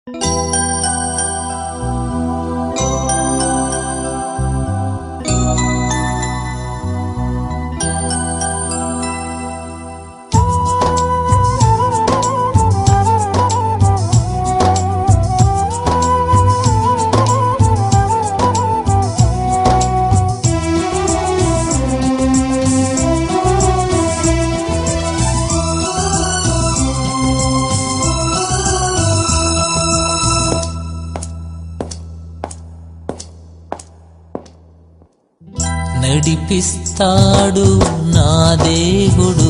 నడిపిస్తాడు నా దేవుడు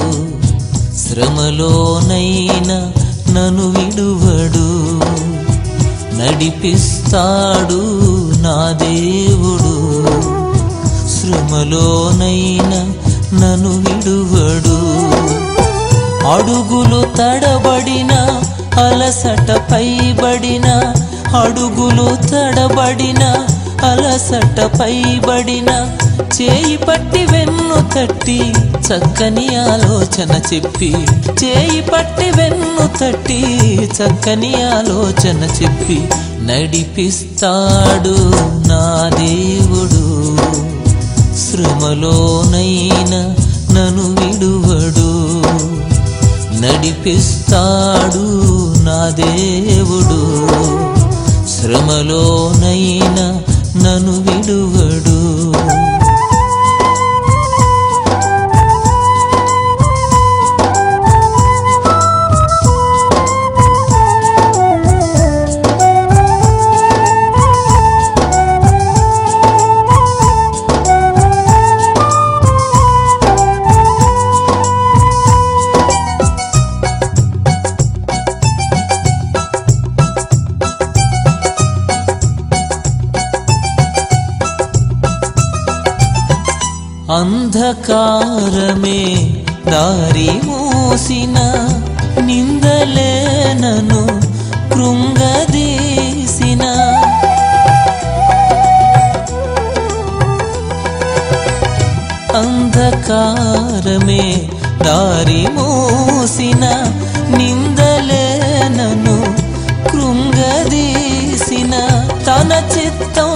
శ్రమలోనైనా నన్ను విడువడు నడిపిస్తాడు నా దేవుడు శ్రమలోనైనా నన్ను విడువడు అడుగులు తడబడిన అలసట పైబడిన అడుగులు తడబడిన అలసట పైబడిన చేయి పట్టి వెన్ను తట్టి చక్కని ఆలోచన చెప్పి చేయి పట్టి వెన్ను తట్టి చక్కని ఆలోచన చెప్పి నడిపిస్తాడు నా దేవుడు శ్రమలోనైనా నన్ను విడువడు నడిపిస్తాడు నా దేవుడు శ్రమలోనైనా నన్ను విడువడు అంధకారమే దారి మోసిన నిందలేనను కృంగదీసిన అంధకారమే దారి మోసిన నిందలేనను కృంగదీసిన తన చిత్తం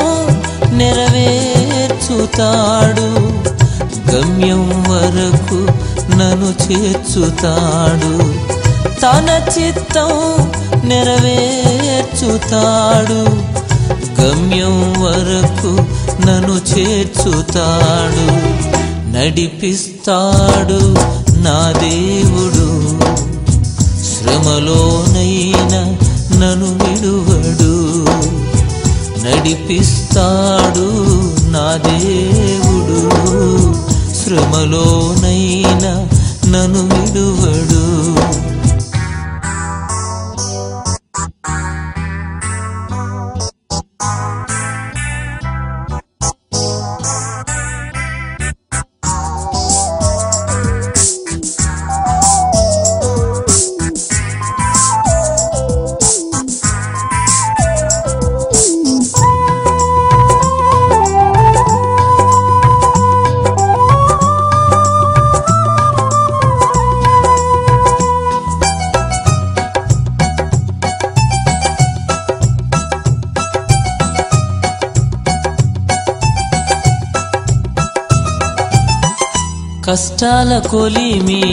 నెరవేర్చుతాడు గమ్యం వరకు నన్ను చేర్చుతాడు తన చిత్తం నెరవేర్చుతాడు గమ్యం వరకు నన్ను చేర్చుతాడు నడిపిస్తాడు నా దేవుడు శ్రమలోనైనా నన్ను విడువడు నడిపిస్తాడు నా దేవుడు శ్రమలోనైనా నన్ను విడువడు కష్టాల కొలిమి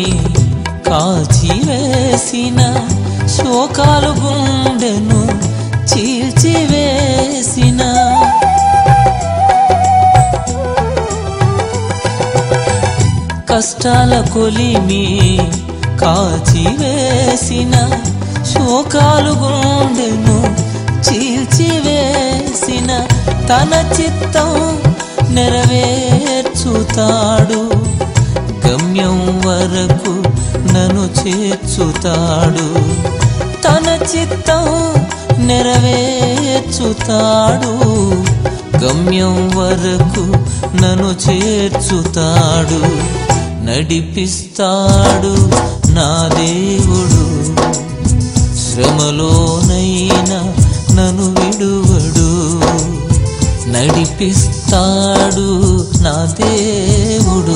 కాల్చివేసిన శోకాలు గుండెను చీల్చివేసిన కష్టాల కొలిమి కాల్చివేసిన శోకాలు గుండెను చీల్చివేసిన తన చిత్తం నెరవేర్చుతాడు గమ్యం వరకు నన్ను చేర్చుతాడు తన చిత్తం నెరవేర్చుతాడు గమ్యం వరకు నన్ను చేర్చుతాడు నడిపిస్తాడు నా దేవుడు శ్రమలోనైనా నన్ను విడువడు నడిపిస్తాడు నా దేవుడు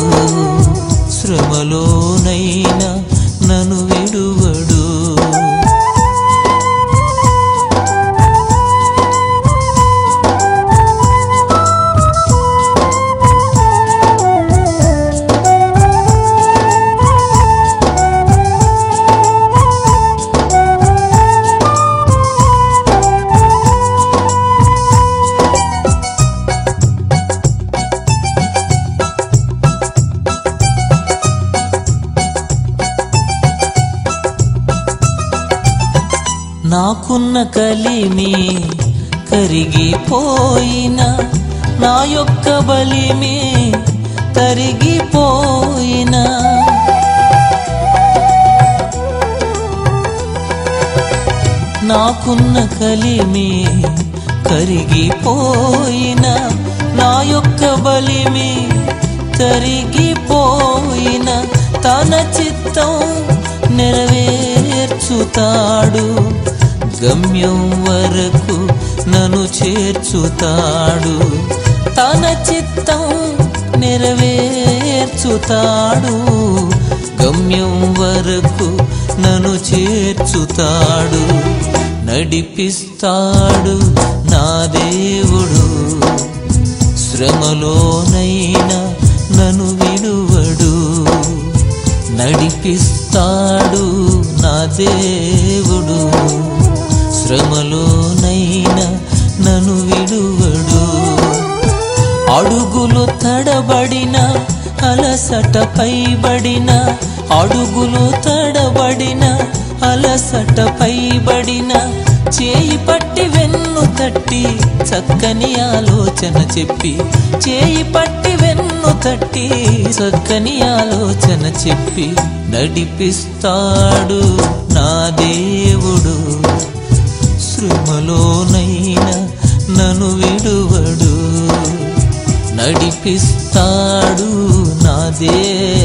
శ్రమలోనైనా నన్ను విడువడు నాకున్న కలిమి కరిగిపోయిన నా యొక్క బలిమి తరిగిపోయినా నాకున్న కలిమి కరిగిపోయిన నా యొక్క బలిమి తరిగిపోయిన తన చిత్తం నెరవేర్చుతాడు గమ్యం వరకు నన్ను చేర్చుతాడు తన చిత్తం నెరవేర్చుతాడు గమ్యం వరకు నన్ను చేర్చుతాడు నడిపిస్తాడు నా దేవుడు శ్రమలోనైనా నన్ను విడువడు నడిపిస్తాడు నా దేవుడు శ్రమలోనైనా నన్ను విడువడు అడుగులు తడబడిన అలసట పైబడిన అడుగులు తడబడిన అలసట పైబడిన చేయి పట్టి వెన్ను తట్టి చక్కని ఆలోచన చెప్పి చేయి పట్టి వెన్ను తట్టి చక్కని ఆలోచన చెప్పి నడిపిస్తాడు నా దేవుడు శ్రమలోనైనా నన్ను విడువడు నడిపిస్తాడు నా దే